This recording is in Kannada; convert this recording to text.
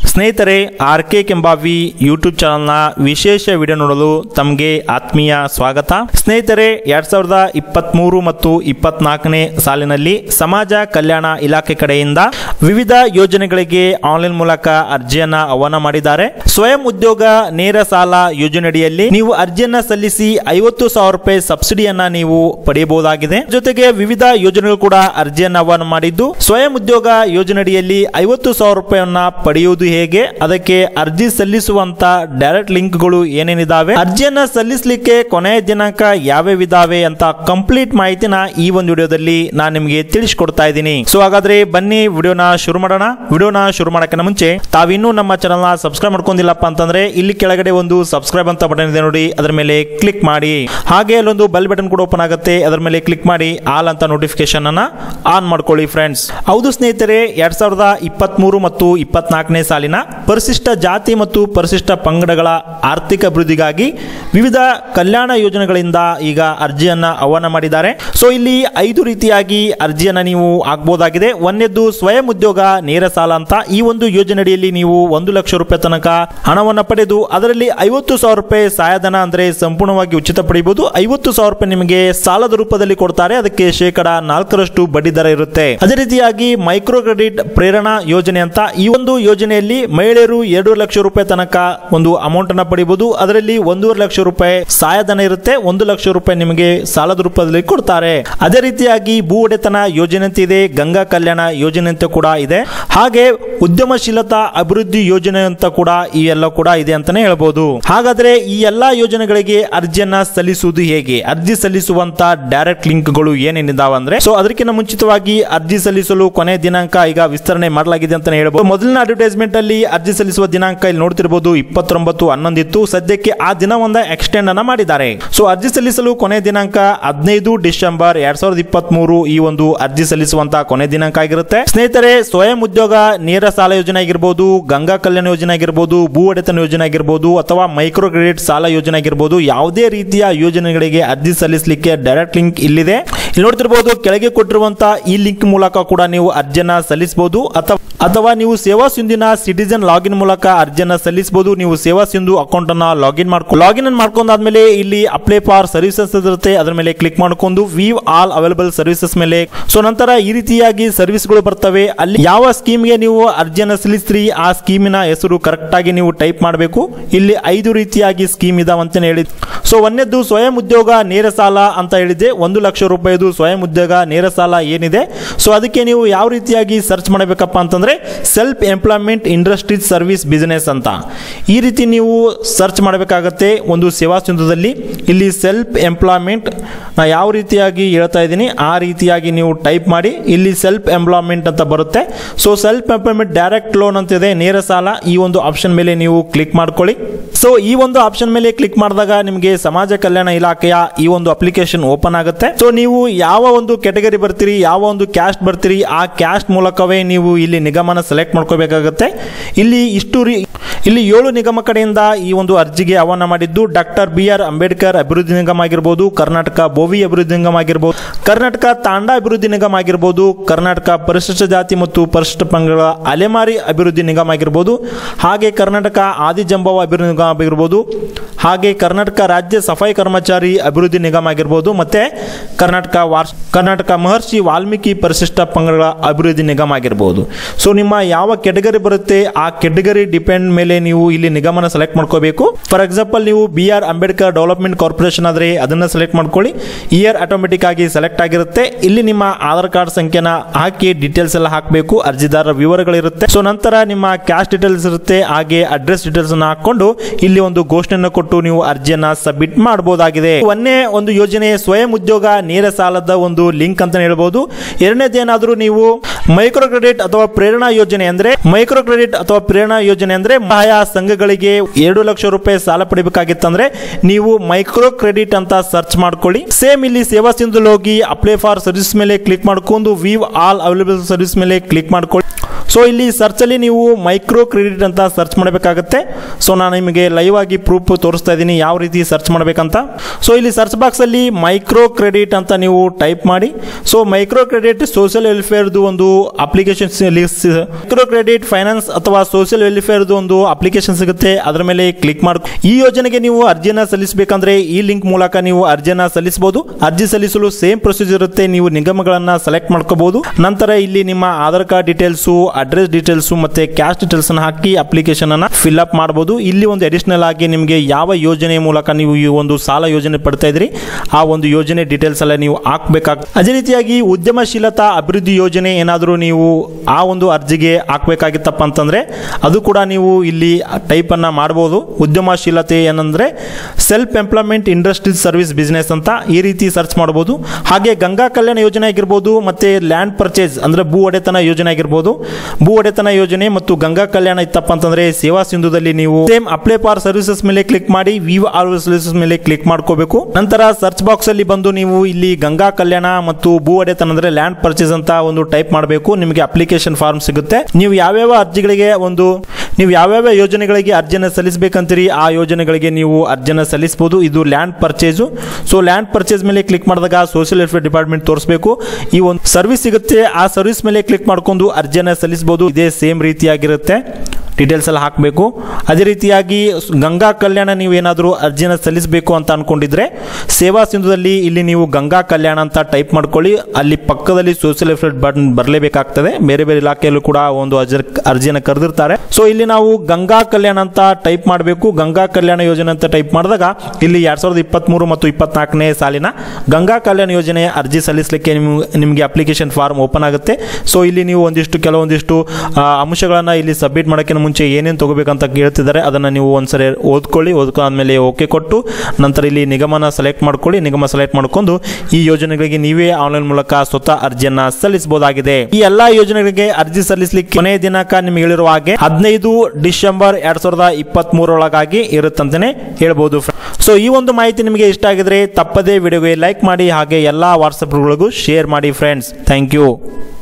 ಸ್ನೇಹಿತರೆ ಆರ್ ಕೆ ಕೆಂಬಾವಿ ಯೂಟ್ಯೂಬ್ ಚಾನಲ್ನ ವಿಶೇಷ ವಿಡಿಯೋ ನೋಡಲು ತಮಗೆ ಆತ್ಮೀಯ ಸ್ವಾಗತ ಸ್ನೇಹಿತರೆ ಎರಡ್ ಸಾವಿರದ ಇಪ್ಪತ್ತ್ಮೂರು ಮತ್ತು ಇಪ್ಪತ್ನಾಲ್ಕನೇ ಸಾಲಿನಲ್ಲಿ ಸಮಾಜ ಕಲ್ಯಾಣ ಇಲಾಖೆ ಕಡೆಯಿಂದ ವಿವಿಧ ಯೋಜನೆಗಳಿಗೆ ಆನ್ಲೈನ್ ಮೂಲಕ ಅರ್ಜಿಯನ್ನ ಆಹ್ವಾನ ಮಾಡಿದ್ದಾರೆ ಸ್ವಯಂ ಉದ್ಯೋಗ ನೇರ ಸಾಲ ಯೋಜನೆಯಡಿಯಲ್ಲಿ ನೀವು ಅರ್ಜಿಯನ್ನ ಸಲ್ಲಿಸಿ ಐವತ್ತು ಸಾವಿರ ರೂಪಾಯಿ ಸಬ್ಸಿಡಿಯನ್ನ ನೀವು ಪಡೆಯಬಹುದಾಗಿದೆ ಜೊತೆಗೆ ವಿವಿಧ ಯೋಜನೆಗಳು ಕೂಡ ಅರ್ಜಿಯನ್ನ ಆಹ್ವಾನ ಮಾಡಿದ್ದು ಸ್ವಯಂ ಉದ್ಯೋಗ ಯೋಜನೆಯಡಿಯಲ್ಲಿ ಐವತ್ತು ಸಾವಿರ ರೂಪಾಯಿಯನ್ನ ಪಡೆಯುವುದು ಹೇಗೆ ಅದಕ್ಕೆ ಅರ್ಜಿ ಸಲ್ಲಿಸುವಂತ ಡೈರೆಕ್ಟ್ ಲಿಂಕ್ಗಳು ಏನೇನಿದಾವೆ ಅರ್ಜಿಯನ್ನ ಸಲ್ಲಿಸಲಿಕ್ಕೆ ಕೊನೆಯ ದಿನಾಂಕ ಯಾವ್ಯಾವ ಇದಾವೆ ಅಂತ ಕಂಪ್ಲೀಟ್ ಮಾಹಿತಿನ ಈ ಒಂದು ವಿಡಿಯೋದಲ್ಲಿ ನಾನು ನಿಮಗೆ ತಿಳಿಸ್ಕೊಡ್ತಾ ಇದ್ದೀನಿ ಸೊ ಹಾಗಾದ್ರೆ ಬನ್ನಿ ವಿಡಿಯೋನ ಶುರು ಮಾಡೋಣ ವಿಡಿಯೋನ ಶುರು ಮಾಡಕ್ಕಿಂತ ಮುಂಚೆ ತಾವಿನ್ನೂ ನಮ್ಮ ಚಾನಲ್ನ ಸಬ್ಸ್ಕ್ರೈಬ್ ಮಾಡ್ಕೊಂಡಿಲ್ಲಪ್ಪ ಅಂತಂದ್ರೆ ಇಲ್ಲಿ ಕೆಳಗಡೆ ಒಂದು ಸಬ್ಸ್ಕ್ರೈಬ್ ಅಂತ ಬಟನ್ ಇದೆ ನೋಡಿ ಅದರ ಮೇಲೆ ಕ್ಲಿಕ್ ಮಾಡಿ ಹಾಗೆ ಅಲ್ಲೊಂದು ಬೆಲ್ ಬಟನ್ ಕೂಡ ಓಪನ್ ಆಗುತ್ತೆ ಅದರ ಮೇಲೆ ಕ್ಲಿಕ್ ಮಾಡಿ ಆಲ್ ಅಂತ ನೋಟಿಫಿಕೇಶನ್ ಅನ್ನ ಆನ್ ಮಾಡ್ಕೊಳ್ಳಿ ಫ್ರೆಂಡ್ಸ್ ಹೌದು ಸ್ನೇಹಿತರೆ ಎರಡ್ ಸಾವಿರದ ಇಪ್ಪತ್ಮೂರು ಮತ್ತು ಇಪ್ಪತ್ನಾಲ್ಕನೇ ಸಾಲಿನ ಪರಿಶಿಷ್ಟ ಜಾತಿ ಮತ್ತು ಪರಿಶಿಷ್ಟ ಪಂಗಡಗಳ ಆರ್ಥಿಕ ಅಭಿವೃದ್ಧಿಗಾಗಿ ವಿವಿಧ ಕಲ್ಯಾಣ ಯೋಜನೆಗಳಿಂದ ಈಗ ಅರ್ಜಿಯನ್ನ ಆಹ್ವಾನ ಮಾಡಿದ್ದಾರೆ ಸೊ ಇಲ್ಲಿ ಐದು ರೀತಿಯಾಗಿ ಅರ್ಜಿಯನ್ನ ನೀವು ಹಾಕ್ಬೋದಾಗಿದೆ ಒಂದನೇದ್ದು ಸ್ವಯಂ ಉದ್ಯೋಗ ನೇರ ಸಾಲ ಅಂತ ಈ ಒಂದು ಯೋಜನೆಯಡಿಯಲ್ಲಿ ನೀವು ಒಂದು ಲಕ್ಷ ರೂಪಾಯಿ ತನಕ ಹಣವನ್ನು ಪಡೆದು ಅದರಲ್ಲಿ ಐವತ್ತು ಸಾವಿರ ರೂಪಾಯಿ ಸಹಾಯಧನ ಅಂದ್ರೆ ಸಂಪೂರ್ಣವಾಗಿ ಉಚಿತ ಪಡೆಯಬಹುದು ಐವತ್ತು ಸಾವಿರ ರೂಪಾಯಿ ನಿಮಗೆ ಸಾಲದ ರೂಪದಲ್ಲಿ ಕೊಡ್ತಾರೆ ಅದಕ್ಕೆ ಶೇಕಡ ನಾಲ್ಕರಷ್ಟು ಬಡ್ಡಿ ದರ ಇರುತ್ತೆ ಅದೇ ರೀತಿಯಾಗಿ ಮೈಕ್ರೋ ಕ್ರೆಡಿಟ್ ಪ್ರೇರಣಾ ಯೋಜನೆ ಅಂತ ಈ ಒಂದು ಯೋಜನೆಯಲ್ಲಿ ಮಹಿಳೆಯರು ಎರಡು ಲಕ್ಷ ರೂಪಾಯಿ ತನಕ ಒಂದು ಅಮೌಂಟ್ ಅನ್ನ ಪಡಿಬಹುದು ಅದರಲ್ಲಿ ಒಂದೂವರೆ ಲಕ್ಷ ರೂಪಾಯಿ ಸಹಾಯಧನ ಇರುತ್ತೆ ಒಂದು ಲಕ್ಷ ರೂಪಾಯಿ ನಿಮಗೆ ಸಾಲದ ರೂಪದಲ್ಲಿ ಕೊಡ್ತಾರೆ ಅದೇ ರೀತಿಯಾಗಿ ಭೂ ಒಡೆತನ ಯೋಜನೆ ಅಂತ ಇದೆ ಗಂಗಾ ಕಲ್ಯಾಣ ಯೋಜನೆ ಅಂತ ಕೂಡ ಇದೆ ಹಾಗೆ ಉದ್ಯಮಶೀಲತಾ ಅಭಿವೃದ್ಧಿ ಯೋಜನೆ ಅಂತ ಕೂಡ ಈ ಎಲ್ಲ ಕೂಡ ಇದೆ ಅಂತಾನೆ ಹೇಳ್ಬೋದು ಹಾಗಾದ್ರೆ ಈ ಎಲ್ಲಾ ಯೋಜನೆಗಳಿಗೆ ಅರ್ಜಿಯನ್ನ ಸಲ್ಲಿಸುವುದು ಹೇಗೆ ಅರ್ಜಿ ಸಲ್ಲಿಸುವಂತ ಡೈರೆಕ್ಟ್ ಲಿಂಕ್ಗಳು ಏನೇನಿದಾವ ಅಂದ್ರೆ ಸೊ ಅದಕ್ಕಿಂತ ಮುಂಚಿತವಾಗಿ ಅರ್ಜಿ ಸಲ್ಲಿಸಲು ಕೊನೆ ದಿನಾಂಕ ಈಗ ವಿಸ್ತರಣೆ ಮಾಡಲಾಗಿದೆ ಅಂತ ಹೇಳ್ಬೋದು ಮೊದಲಿನ ಅಡ್ವರ್ಟೈಸ್ಮೆಂಟ್ ಅಲ್ಲಿ ಅರ್ಜಿ ಸಲ್ಲಿಸುವ ದಿನಾಂಕ ಇಲ್ಲಿ ನೋಡ್ತಿರ್ಬೋದು ಇಪ್ಪತ್ತೊಂಬತ್ತು ಹನ್ನೊಂದು ಇತ್ತು ಸದ್ಯಕ್ಕೆ ಆ ದಿನವೊಂದ ಎಕ್ಸ್ಟೆಂಡ್ ಅನ್ನ ಮಾಡಿದ್ದಾರೆ ಸೊ ಅರ್ಜಿ ಸಲ್ಲಿಸಲು ಕೊನೆ ದಿನಾಂಕ ಹದಿನೈದು ಡಿಸೆಂಬರ್ ಎರಡ್ ಸಾವಿರದ ಇಪ್ಪತ್ತ್ ಮೂರು ಈ ಒಂದು ಅರ್ಜಿ ಸಲ್ಲಿಸುವಂತ ಕೊನೆ ದಿನಾಂಕ ಆಗಿರುತ್ತೆ ಸ್ನೇಹಿತರೆ ಸ್ವಯಂ ಉದ್ಯೋಗ ನೇರ ಸಾಲ ಯೋಜನೆ ಆಗಿರ್ಬೋದು ಗಂಗಾ ಕಲ್ಯಾಣ ಯೋಜನೆ ಆಗಿರ್ಬೋದು ಭೂ ಒಡೆತನ ಯೋಜನೆ ಆಗಿರ್ಬೋದು ಅಥವಾ ಮೈಕ್ರೋ ಕ್ರೆಡಿಟ್ ಸಾಲ ಯೋಜನೆ ಆಗಿರ್ಬೋದು ಯಾವುದೇ ರೀತಿಯ ಯೋಜನೆಗಳಿಗೆ ಅರ್ಜಿ ಸಲ್ಲಿಸಲಿಕ್ಕೆ ಡೈರೆಕ್ಟ್ ಲಿಂಕ್ ಇಲ್ಲಿದೆ ಇಲ್ಲಿ ನೋಡ್ತಿರ್ಬೋದು ಕೆಳಗೆ ಕೊಟ್ಟಿರುವಂತ ಈ ಲಿಂಕ್ ಮೂಲಕ ಕೂಡ ನೀವು ಅರ್ಜಿಯನ್ನ ಸಲ್ಲಿಸಬಹುದು ಅಥವಾ ಅಥವಾ ನೀವು ಸೇವಾ ಸಿಂಧುನ ಸಿಟಿಜನ್ ಲಾಗಿನ್ ಮೂಲಕ ಅರ್ಜಿಯನ್ನ ಸಲ್ಲಿಸಬಹುದು ನೀವು ಸೇವಾ ಸಿಂಧು ಅಕೌಂಟ್ ಅನ್ನ ಲಾಗಿನ್ ಮಾಡ್ಕೊ ಲಾಗಿನ್ ಮಾಡ್ಕೊಂಡಾದ್ಮೇಲೆ ಇಲ್ಲಿ ಅಪ್ಲೈ ಫಾರ್ ಸರ್ವಿಸಸ್ ಇರುತ್ತೆ ಅದರ ಮೇಲೆ ಕ್ಲಿಕ್ ಮಾಡ್ಕೊಂಡು ವೀವ್ ಆಲ್ ಅವೈಲಬಲ್ ಸರ್ವಿಸಸ್ ಮೇಲೆ ಸೊ ನಂತರ ಈ ರೀತಿಯಾಗಿ ಸರ್ವಿಸ್ಗಳು ಬರ್ತವೆ ಅಲ್ಲಿ ಯಾವ ಸ್ಕೀಮ್ಗೆ ನೀವು ಅರ್ಜಿಯನ್ನ ಸಲ್ಲಿಸ್ತೀರಿ ಆ ಸ್ಕೀಮಿನ ಹೆಸರು ಕರೆಕ್ಟ್ ಆಗಿ ನೀವು ಟೈಪ್ ಮಾಡಬೇಕು ಇಲ್ಲಿ ಐದು ರೀತಿಯಾಗಿ ಸ್ಕೀಮ್ ಇದಾವಂತಾನೆ ಹೇಳಿ ಸೊ ಒಂದನೇದ್ದು ಸ್ವಯಂ ಉದ್ಯೋಗ ನೇರ ಸಾಲ ಅಂತ ಹೇಳಿದೆ ಒಂದು ಲಕ್ಷ ರೂಪಾಯಿದು ಸ್ವಯಂ ಉದ್ಯೋಗ ನೇರ ಸಾಲ ಏನಿದೆ ಸೊ ಅದಕ್ಕೆ ನೀವು ಯಾವ ರೀತಿಯಾಗಿ ಸರ್ಚ್ ಮಾಡಬೇಕಪ್ಪ ಅಂತಂದ್ರೆ self employment industries service business ಅಂತ ಈ ರೀತಿ ನೀವು ಸರ್ಚ್ ಮಾಡಬೇಕಾಗತ್ತೆ ಒಂದು ಸೇವಾ ಸಿಂಧುದಲ್ಲಿ ಇಲ್ಲಿ ಸೆಲ್ಫ್ ಎಂಪ್ಲಾಯ್ಮೆಂಟ್ ನಾ ಯಾವ ರೀತಿಯಾಗಿ ಹೇಳ್ತಾ ಇದ್ದೀನಿ ಆ ರೀತಿಯಾಗಿ ನೀವು ಟೈಪ್ ಮಾಡಿ ಇಲ್ಲಿ ಸೆಲ್ಫ್ ಎಂಪ್ಲಾಯ್ಮೆಂಟ್ ಅಂತ ಬರುತ್ತೆ so self employment direct loan ಅಂತಿದೆ ನೇರ ಸಾಲ ಈ ಒಂದು ಆಪ್ಷನ್ ಮೇಲೆ ನೀವು ಕ್ಲಿಕ್ ಮಾಡ್ಕೊಳ್ಳಿ ಸೊ ಈ ಒಂದು ಆಪ್ಷನ್ ಮೇಲೆ ಕ್ಲಿಕ್ ಮಾಡಿದಾಗ ನಿಮಗೆ ಸಮಾಜ ಕಲ್ಯಾಣ ಇಲಾಖೆಯ ಈ ಒಂದು ಅಪ್ಲಿಕೇಶನ್ ಓಪನ್ ಆಗುತ್ತೆ ಸೊ ನೀವು ಯಾವ ಒಂದು ಕೆಟಗರಿ ಬರ್ತೀರಿ ಯಾವ ಒಂದು ಕ್ಯಾಸ್ಟ್ ಬರ್ತೀರಿ ಆ ಕ್ಯಾಸ್ಟ್ ಮೂಲಕವೇ ನೀವು ಇಲ್ಲಿ ನಿಗಮನ ಸೆಲೆಕ್ಟ್ ಮಾಡ್ಕೋಬೇಕಾಗುತ್ತೆ ಇಲ್ಲಿ ಇಷ್ಟು ರೀ ಇಲ್ಲಿ ಏಳು ನಿಗಮ ಕಡೆಯಿಂದ ಈ ಒಂದು ಅರ್ಜಿಗೆ ಆಹ್ವಾನ ಮಾಡಿದ್ದು ಡಾಕ್ಟರ್ ಬಿ ಆರ್ ಅಂಬೇಡ್ಕರ್ ಅಭಿವೃದ್ಧಿ ನಿಗಮ ಆಗಿರ್ಬೋದು ಕರ್ನಾಟಕ ಬೋವಿ ಅಭಿವೃದ್ಧಿ ನಿಗಮ ಆಗಿರ್ಬೋದು ಕರ್ನಾಟಕ ತಾಂಡಾ ಅಭಿವೃದ್ಧಿ ನಿಗಮ ಆಗಿರ್ಬೋದು ಕರ್ನಾಟಕ ಪರಿಶಿಷ್ಟ ಜಾತಿ ಮತ್ತು ಪರಿಶಿಷ್ಟ ಪಂಗಡ ಅಲೆಮಾರಿ ಅಭಿವೃದ್ಧಿ ನಿಗಮ ಆಗಿರ್ಬೋದು ಹಾಗೆ ಕರ್ನಾಟಕ ಆದಿಜಂಬವ ಅಭಿವೃದ್ಧಿ ನಿಗಮ ಆಗಿರ್ಬೋದು ಹಾಗೆ ಕರ್ನಾಟಕ ರಾಜ್ಯ ಸಫಾಯಿ ಕರ್ಮಚಾರಿ ಅಭಿವೃದ್ಧಿ ನಿಗಮ ಆಗಿರ್ಬೋದು ಮತ್ತೆ ಕರ್ನಾಟಕ ವಾರ್ಷ ಕರ್ನಾಟಕ ಮಹರ್ಷಿ ವಾಲ್ಮೀಕಿ ಪರಿಶಿಷ್ಟ ಪಂಗಡಗಳ ಅಭಿವೃದ್ಧಿ ನಿಗಮ ಆಗಿರ್ಬೋದು ಸೊ ನಿಮ್ಮ ಯಾವ ಕೆಟಗರಿ ಬರುತ್ತೆ ಆ ಕೆಟಗರಿ ಡಿಪೆಂಡ್ ಮೇಲೆ ನೀವು ಇಲ್ಲಿ ನಿಗಮನ ಸೆಲೆಕ್ಟ್ ಮಾಡ್ಕೋಬೇಕು ಫಾರ್ ಎಕ್ಸಾಂಪಲ್ ನೀವು B R Ambedkar development corporation ಆದ್ರೆ ಅದನ್ನ ಸೆಲೆಕ್ಟ್ ಮಾಡ್ಕೊಳ್ಳಿ ಇಯರ್ ಆಟೋಮೆಟಿಕ್ ಆಗಿ ಸೆಲೆಕ್ಟ್ ಆಗಿರುತ್ತೆ ಇಲ್ಲಿ ನಿಮ್ಮ ಆಧಾರ್ ಕಾರ್ಡ್ ಸಂಖ್ಯೆನ ಹಾಕಿ ಡೀಟೇಲ್ಸ್ ಎಲ್ಲ ಹಾಕಬೇಕು ಅರ್ಜಿದಾರರ ವಿವರಗಳಿರುತ್ತೆ ಸೊ ನಂತರ ನಿಮ್ಮ ಕ್ಯಾಶ್ ಡೀಟೇಲ್ಸ್ ಇರುತ್ತೆ ಹಾಗೆ ಅಡ್ರೆಸ್ ಡೀಟೇಲ್ಸ್ ಅನ್ನ ಹಾಕೊಂಡು ಇಲ್ಲಿ ಒಂದು ಘೋಷಣೆಯನ್ನು ಕೊಟ್ಟು ನೀವು ಅರ್ಜಿಯನ್ನ ಸಬ್ಮಿಟ್ ಮಾಡಬಹುದಾಗಿದೆ ಒಂದೇ ಒಂದು ಯೋಜನೆ ಸ್ವಯಂ ಉದ್ಯೋಗ ನೇರ ಸಾಲದ ಒಂದು ಲಿಂಕ್ ಅಂತ ಹೇಳ್ಬೋದು ಎರಡನೇದೇನಾದ್ರೂ ನೀವು ಮೈಕ್ರೋ ಕ್ರೆಡಿಟ್ ಅಥವಾ ಪ್ರೇರಣಾ ಯೋಜನೆ ಅಂದ್ರೆ ಮೈಕ್ರೋ ಕ್ರೆಡಿಟ್ ಅಥವಾ ಪ್ರೇರಣಾ ಯೋಜನೆ ಅಂದ್ರೆ ಆಯಾ ಸಂಘಗಳಿಗೆ ಎರಡು ಲಕ್ಷ ರೂಪಾಯಿ ಸಾಲ ಪಡಿಬೇಕಾಗಿತ್ತಂದ್ರೆ ನೀವು ಮೈಕ್ರೋ ಕ್ರೆಡಿಟ್ ಅಂತ ಸರ್ಚ್ ಮಾಡ್ಕೊಳ್ಳಿ ಸೇಮ್ ಇಲ್ಲಿ ಸೇವಾ ಸಿಂಧು ಹೋಗಿ ಅಪ್ಲೈ ಫಾರ್ ಸರ್ವಿಸ್ ಮೇಲೆ ಕ್ಲಿಕ್ ಮಾಡ್ಕೊಂಡು ವೀವ್ ಆಲ್ ಅವೈಲೇಬಲ್ ಸರ್ವಿಸ್ ಮೇಲೆ ಕ್ಲಿಕ್ ಮಾಡ್ಕೊಳ್ಳಿ ಸೊ ಇಲ್ಲಿ ಸರ್ಚಲ್ಲಿ ನೀವು ಮೈಕ್ರೋ ಕ್ರೆಡಿಟ್ ಅಂತ ಸರ್ಚ್ ಮಾಡಬೇಕಾಗುತ್ತೆ ಸೊ ನಾನು ನಿಮಗೆ ಲೈವ್ ಆಗಿ ಪ್ರೂಫ್ ತೋರಿಸ್ತಾ ಇದ್ದೀನಿ ಯಾವ ರೀತಿ ಸರ್ಚ್ ಮಾಡಬೇಕಂತ ಸೊ ಇಲ್ಲಿ ಸರ್ಚ್ ಬಾಕ್ಸಲ್ಲಿ ಮೈಕ್ರೋ ಕ್ರೆಡಿಟ್ ಅಂತ ನೀವು ಟೈಪ್ ಮಾಡಿ ಸೊ ಮೈಕ್ರೋ ಕ್ರೆಡಿಟ್ ಸೋಷಿಯಲ್ ವೆಲ್ಫೇರ್ದು ಒಂದು ಅಪ್ಲಿಕೇಶನ್ ಮೈಕ್ರೋ ಕ್ರೆಡಿಟ್ ಫೈನಾನ್ಸ್ ಅಥವಾ ಸೋಷಿಯಲ್ ವೆಲ್ಫೇರ್ದು ಒಂದು ಅಪ್ಲಿಕೇಶನ್ ಸಿಗುತ್ತೆ ಅದರ ಮೇಲೆ ಕ್ಲಿಕ್ ಮಾಡಿ ಈ ಯೋಜನೆಗೆ ನೀವು ಅರ್ಜಿಯನ್ನ ಸಲ್ಲಿಸಬೇಕಂದ್ರೆ ಈ ಲಿಂಕ್ ಮೂಲಕ ನೀವು ಅರ್ಜಿಯನ್ನ ಸಲ್ಲಿಸಬಹುದು ಅರ್ಜಿ ಸಲ್ಲಿಸಲು ಸೇಮ್ ಪ್ರೊಸೀಜರ್ ಇರುತ್ತೆ ನೀವು ನಿಗಮಗಳನ್ನ ಸೆಲೆಕ್ಟ್ ಮಾಡ್ಕೋಬಹುದು ನಂತರ ಇಲ್ಲಿ ನಿಮ್ಮ Aadhaar card details address details ಮತ್ತೆ ಕ್ಯಾಶ್ ಡೀಟೇಲ್ಸ್ ಅನ್ನು ಹಾಕಿ ಅಪ್ಲಿಕೇಶನ್ ಅನ್ನ ಫಿಲ್ ಅಪ್ ಮಾಡಬಹುದು ಇಲ್ಲಿ ಒಂದು ಅಡಿಷನಲ್ ಆಗಿ ನಿಮಗೆ ಯಾವ ಯೋಜನೆ ಮೂಲಕ ನೀವು ಈ ಒಂದು ಸಾಲ ಯೋಜನೆ ಪಡ್ತಾ ಇದ್ರಿ ಆ ಒಂದು ಯೋಜನೆ ಡೀಟೇಲ್ಸ್ ಎಲ್ಲ ನೀವು ಹಾಕ್ಬೇಕಾಗ್ತದೆ ಅದೇ ರೀತಿಯಾಗಿ ಉದ್ಯಮಶೀಲತಾ ಅಭಿವೃದ್ಧಿ ಯೋಜನೆ ಏನಾದರೂ ನೀವು ಆ ಒಂದು ಅರ್ಜಿಗೆ ಹಾಕ್ಬೇಕಾಗಿತ್ತಪ್ಪ ಅಂತಂದ್ರೆ ಅದು ಕೂಡ ನೀವು ಇಲ್ಲಿ ಟೈಪ್ ಅನ್ನ ಮಾಡಬಹುದು ಉದ್ಯಮಶೀಲತೆ ಏನಂದ್ರೆ self employment industry service business ಅಂತ ಈ ರೀತಿ ಸರ್ಚ್ ಮಾಡಬಹುದು ಹಾಗೆ ಗಂಗಾ ಕಲ್ಯಾಣ ಯೋಜನೆ ಆಗಿರ್ಬೋದು ಮತ್ತೆ ಲ್ಯಾಂಡ್ ಪರ್ಚೇಸ್ ಅಂದ್ರೆ ಭೂ ಒಡೆತನ ಯೋಜನೆ ಆಗಿರ್ಬೋದು ಭೂ ಒಡೆತನ ಯೋಜನೆ ಮತ್ತು ಗಂಗಾ ಕಲ್ಯಾಣ ಇತ್ತಪ್ಪ ಅಂತಂದ್ರೆ ಸೇವಾ ಸಿಂಧುದಲ್ಲಿ ನೀವು ಸೇಮ್ ಅಪ್ಲೈ ಫಾರ್ ಸರ್ವಿಸಸ್ ಮೇಲೆ ಕ್ಲಿಕ್ ಮಾಡಿ ವಿವ್ ಆರ್ ಸರ್ವಿಸಸ್ ಮೇಲೆ ಕ್ಲಿಕ್ ಮಾಡ್ಕೋಬೇಕು ನಂತರ ಸರ್ಚ್ ಬಾಕ್ಸ್ ಅಲ್ಲಿ ಬಂದು ನೀವು ಇಲ್ಲಿ ಗಂಗಾ ಕಲ್ಯಾಣ ಮತ್ತು ಭೂ ಒಡೆತನ ಅಂದ್ರೆ ಲ್ಯಾಂಡ್ ಪರ್ಚೇಸ್ ಅಂತ ಒಂದು ಟೈಪ್ ಮಾಡಬೇಕು ನಿಮಗೆ ಅಪ್ಲಿಕೇಶನ್ ಫಾರ್ಮ್ ಸಿಗುತ್ತೆ ನೀವು ಯಾವ್ಯಾವ ಅರ್ಜಿಗಳಿಗೆ ಒಂದು ನೀವು ಯಾವ್ಯಾವ ಯೋಜನೆಗಳಿಗೆ ಅರ್ಜಿಯನ್ನು ಸಲ್ಲಿಸಬೇಕಂತೀರಿ ಆ ಯೋಜನೆಗಳಿಗೆ ನೀವು ಅರ್ಜಿಯನ್ನು ಸಲ್ಲಿಸಬಹುದು ಇದು land purchase so land purchase ಮೇಲೆ ಕ್ಲಿಕ್ ಮಾಡಿದಾಗ ಸೋಷಿಯಲ್ ವೆಲ್ಫೇರ್ ಡಿಪಾರ್ಟ್ಮೆಂಟ್ ತೋರಿಸಬೇಕು ಈ ಒಂದು ಸರ್ವಿಸ್ ಸಿಗುತ್ತೆ ಆ ಸರ್ವಿಸ್ ಮೇಲೆ ಕ್ಲಿಕ್ ಮಾಡ್ಕೊಂಡು ಅರ್ಜಿಯನ್ನು ಸಲ್ಲಿಸಬಹುದು ಇದೇ ಸೇಮ್ ರೀತಿಯಾಗಿರುತ್ತೆ ಡೀಟೇಲ್ಸ್ ಎಲ್ಲ ಹಾಕಬೇಕು ಅದೇ ರೀತಿಯಾಗಿ ಸ್- ಗಂಗಾ ಕಲ್ಯಾಣ ನೀವು ಏನಾದರೂ ಅರ್ಜಿಯನ್ನು ಸಲ್ಲಿಸಬೇಕು ಅಂತ ಅನ್ಕೊಂಡಿದ್ರೆ ಸೇವಾ ಸಿಂಧುದಲ್ಲಿ ಇಲ್ಲಿ ನೀವು ಗಂಗಾ ಕಲ್ಯಾಣ ಅಂತ ಟೈಪ್ ಮಾಡ್ಕೊಳ್ಳಿ ಅಲ್ಲಿ ಪಕ್ಕದಲ್ಲಿ ಸೋಷಿಯಲ್ ವೆಲ್ಫೇರ್ ಬಟನ್ ಬರಲೇಬೇಕಾಗ್ತದೆ ಬೇರೆ ಬೇರೆ ಇಲಾಖೆಯಲ್ಲೂ ಕೂಡ ಒಂದು ಅರ್ಜಿ ಅರ್ಜಿಯನ್ನು ಕರೆದಿರ್ತಾರೆ ಸೊ ಇಲ್ಲಿ ನಾವು ಗಂಗಾ ಕಲ್ಯಾಣ ಅಂತ ಟೈಪ್ ಮಾಡಬೇಕು ಗಂಗಾ ಕಲ್ಯಾಣ ಯೋಜನೆ ಅಂತ ಟೈಪ್ ಮಾಡಿದಾಗ ಇಲ್ಲಿ ಎರಡ್ ಸಾವಿರದ ಇಪ್ಪತ್ತ್ಮೂರು ಮತ್ತು ಇಪ್ಪತ್ನಾಲ್ಕನೇ ಸಾಲಿನ ಗಂಗಾ ಕಲ್ಯಾಣ ಯೋಜನೆಯ ಅರ್ಜಿ ಸಲ್ಲಿಸಲಿಕ್ಕೆ ನಿಮ್ಗೆ ನಿಮಗೆ ಅಪ್ಲಿಕೇಶನ್ ಫಾರ್ಮ್ ಓಪನ್ ಆಗುತ್ತೆ ಸೊ ಇಲ್ಲಿ ನೀವು ಒಂದಿಷ್ಟು ಕೆಲವೊಂದಿಷ್ಟು ಆ, ಅಂಶಗಳನ್ನ ಇಲ್ಲಿ ಸಬ್ಮಿಟ್ ಮಾಡೋಕ್ಕಿಂತ ಮುಂಚೆ ಏನೇನು ತಗೋಬೇಕಂತ ಕೇಳ್ತಿದ್ದಾರೆ ಅದನ್ನ ನೀವು ಒಂದ್ಸರಿ ಓದ್ಕೊಳ್ಳಿ ಓದ್ಕೊಂಡ್ಮೇಲೆ ಓಕೆ ಕೊಟ್ಟು ನಂತರ ಇಲ್ಲಿ ನಿಗಮನ ಸೆಲೆಕ್ಟ್ ಮಾಡ್ಕೊಳ್ಳಿ ನಿಗಮ ಸೆಲೆಕ್ಟ್ ಮಾಡ್ಕೊಂಡು ಈ ಯೋಜನೆಗಳಿಗೆ ನೀವೇ ಆನ್ಲೈನ್ ಮೂಲಕ ಸ್ವತಃ ಅರ್ಜಿಯನ್ನ ಸಲ್ಲಿಸಬಹುದಾಗಿದೆ ಈ ಎಲ್ಲಾ ಯೋಜನೆಗಳಿಗೆ ಅರ್ಜಿ ಸಲ್ಲಿಸಲಿಕ್ಕೆ ಕೊನೆಯ ದಿನಾಂಕ ನಿಮ್ಗೆ ಹೇಳಿರುವ ಹಾಗೆ ಹದಿನೈದು ಡಿಸೆಂಬರ್ ಎರಡ್ ಸಾವಿರದ ಇಪ್ಪತ್ತ್ ಮೂರೊಳಗಾಗಿ ಇರುತ್ತಂತಾನೆ ಹೇಳ್ಬೋದು ಸೊ ಈ ಒಂದು ಮಾಹಿತಿ ನಿಮಗೆ ಇಷ್ಟ ಆಗಿದ್ರೆ ತಪ್ಪದೇ ವಿಡಿಯೋಗೆ ಲೈಕ್ ಮಾಡಿ ಹಾಗೆ ಎಲ್ಲಾ ವಾಟ್ಸಪ್ಗಳಿಗೂ ಶೇರ್ ಮಾಡಿ ಫ್ರೆಂಡ್ಸ್ ಥ್ಯಾಂಕ್ ಯು